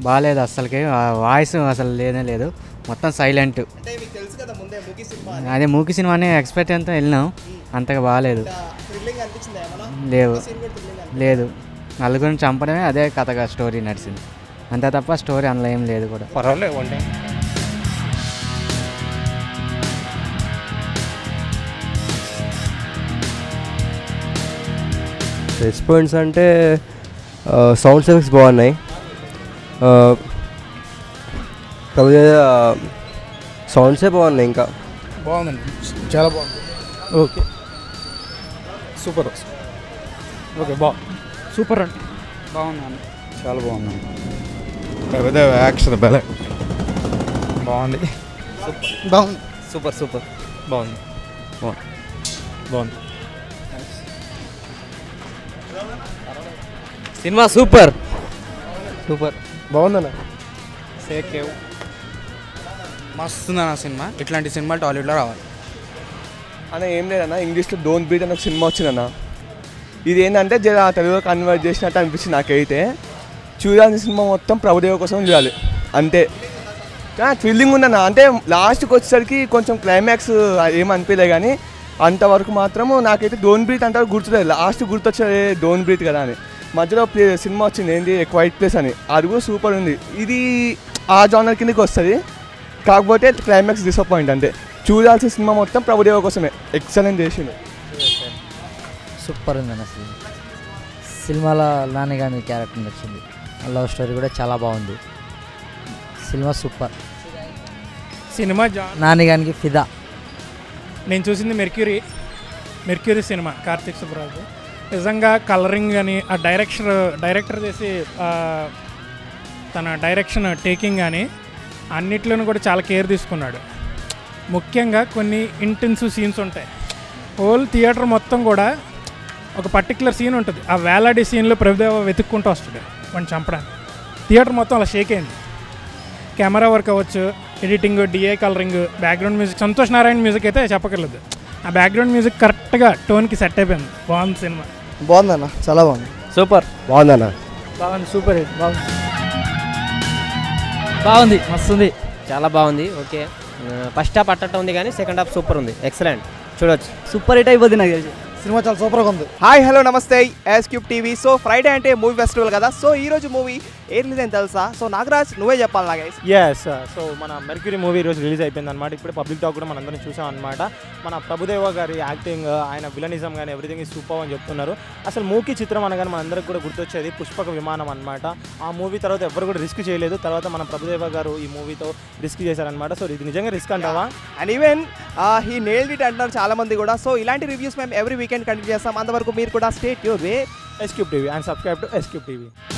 బాగాలేదు అస్సలకి వాయిస్ అసలు లేనే లేదు మొత్తం సైలెంట్ అంటే మీకు తెలుసు కదా ముందే మూకీ సినిమా అదే మూకీ సినిమాని ఎక్స్పెక్ట్ అంతా వెళ్ళినాం అంతగా బాగాలేదు థ్రిల్లింగ్ అనిపించింది ఏమన్నా లేవు సీన్ కూడా థ్రిల్లింగ్ లేదు నలుగురిని చంపడమే అదే కథగా స్టోరీ నడిచింది అంతే తప్ప స్టోరీ అందులో ఏం లేదు కూడా పర్వాలేదు వన్ టైం ప్లస్ పాయింట్స్ అంటే సౌండ్ ఎఫెక్ట్స్ బాగున్నాయి కాకపోతే సౌండ్సే బాగున్నాయి ఇంకా బాగుందండి చాలా బాగుంది ఓకే సూపర్ ఓకే బా సూపర్ అండి బాగుంది చాలా బాగుంది పెద్ద యాక్షన్ బెల బాగుంది బాగుంది సూపర్ సూపర్ బాగుంది బాగుంది బాగుంది సినిమా సూపర్ సూపర్ బాగుందన్న సేకేవ్ మస్తుందన్న సినిమా ఇట్లాంటి సినిమా టాలీవుడ్లో రావాలి అన్న ఏం లేదన్న ఇంగ్లీష్లో డోంట్ బ్రీత్ అనే ఒక సినిమా వచ్చిందన్న ఇది ఏంటంటే జర తెలుగులో కన్వర్ట్ చేసినట్టు అనిపించింది నాకైతే చూడాల్సిన సినిమా మొత్తం ప్రభుదేవ కోసం చూడాలి అంతే థ్రిల్లింగ్ ఉందన్న అంటే లాస్ట్కి వచ్చేసరికి కొంచెం క్లైమాక్స్ ఏం అనిపించలే కానీ అంతవరకు మాత్రము నాకైతే డోన్ బ్రీత్ అంటే గుర్తులేదు లాస్ట్ గుర్తొచ్చేది డోన్ బ్రీత్ కదా అని మధ్యలో ప్లే సినిమా వచ్చింది ఏంటి క్వైట్ ప్లేస్ అని అది కూడా సూపర్ ఉంది ఇది ఆ జానర్ కిందకి వస్తుంది కాకపోతే క్లైమాక్స్ డిసప్పాయింట్ అంతే చూడాల్సిన సినిమా మొత్తం ప్రభుదేవ కోసమే ఎక్సలెంట్ చేసిండు సూపర్ ఉందన్న అసలు సినిమాలో నాన్నగారి క్యారెక్టర్ నచ్చింది లవ్ స్టోరీ కూడా చాలా బాగుంది సినిమా సూపర్ సినిమా జా నాన్నగారికి ఫిదా నేను చూసింది మెర్క్యూరీ మెర్క్యూరీ సినిమా కార్తీక్ సుబ్బరాజు నిజంగా కలరింగ్ కానీ ఆ డైరెక్షన్ డైరెక్టర్ చేసి ఆ, తన డైరెక్షన్ టేకింగ్ కానీ అన్నిట్లోనూ కూడా చాలా కేర్ తీసుకున్నాడు ముఖ్యంగా కొన్ని ఇంటెన్సివ్ సీన్స్ ఉంటాయి హోల్ థియేటర్ మొత్తం కూడా ఒక పర్టికులర్ సీన్ ఉంటుంది ఆ వేలాడి సీన్లో ప్రభుదేవ వెతుక్కుంటూ వస్తాడు వాడిని చంపడానికి థియేటర్ మొత్తం అలా షేక్ అయింది కెమెరా వర్క్ అవ్వచ్చు ఎడిటింగ్ డిఏ colouring background music Santhosh Narayana music అయితే చెప్పకర్లేదు ఆ బ్యాక్గ్రౌండ్ మ్యూజిక్ కరెక్ట్గా టోన్కి సెట్ అయిపోయింది బాగుంది సినిమా బాగుందన్న చాలా బాగుంది సూపర్ బాగుందన్న బాగుంది సూపర్ హిట్ బాగుంది బాగుంది మస్తుంది చాలా బాగుంది ఓకే ఫస్ట్ హాఫ్ అట్టట్టు ఉంది కానీ సెకండ్ హాఫ్ సూపర్ ఉంది ఎక్సలెంట్ చూడొచ్చు సూపర్ హిట్ అయిపోతుంది నాకు తెలిసి సినిమా చాలా సూపర్గా ఉంది హాయ్ హలో నమస్తే S cube TV so Friday అంటే మూవీ ఫెస్టివల్ కదా సో ఈ రోజు మూవీ ఏ రిలీజ్ అని తెలుసా సో నాగరాజ్ నువ్వే చెప్పాలి నాకు ఎస్ సో మన మెర్క్యూరీ మూవీ ఈరోజు రిలీజ్ అయిపోయింది అనమాట ఇప్పుడు పబ్లిక్ టాక్ కూడా మనందరం చూసాం అనమాట మన ప్రభుదేవ గారి యాక్టింగ్ ఆయన విలనిజం కానీ ఎవ్రీథింగ్ ఈ సూపర్ అని చెప్తున్నారు అసలు మూకీ చిత్రం అనగానే మనందరికి కూడా గుర్తొచ్చేది పుష్పక విమానం అనమాట ఆ మూవీ తర్వాత ఎవరు కూడా రిస్క్ చేయలేదు తర్వాత మన ప్రభుదేవ గారు ఈ మూవీతో రిస్క్ చేశారనమాట సో ఇది నిజంగా రిస్క్ అంటావా and even he nailed it అంటున్నారు చాలా మంది కూడా సో ఇలాంటి రివ్యూస్ మేము ఎవ్రీ వీకెండ్ కంటిన్యూ చేస్తాం అంతవరకు మీరు కూడా state your way S cube TV and subscribe to S cube TV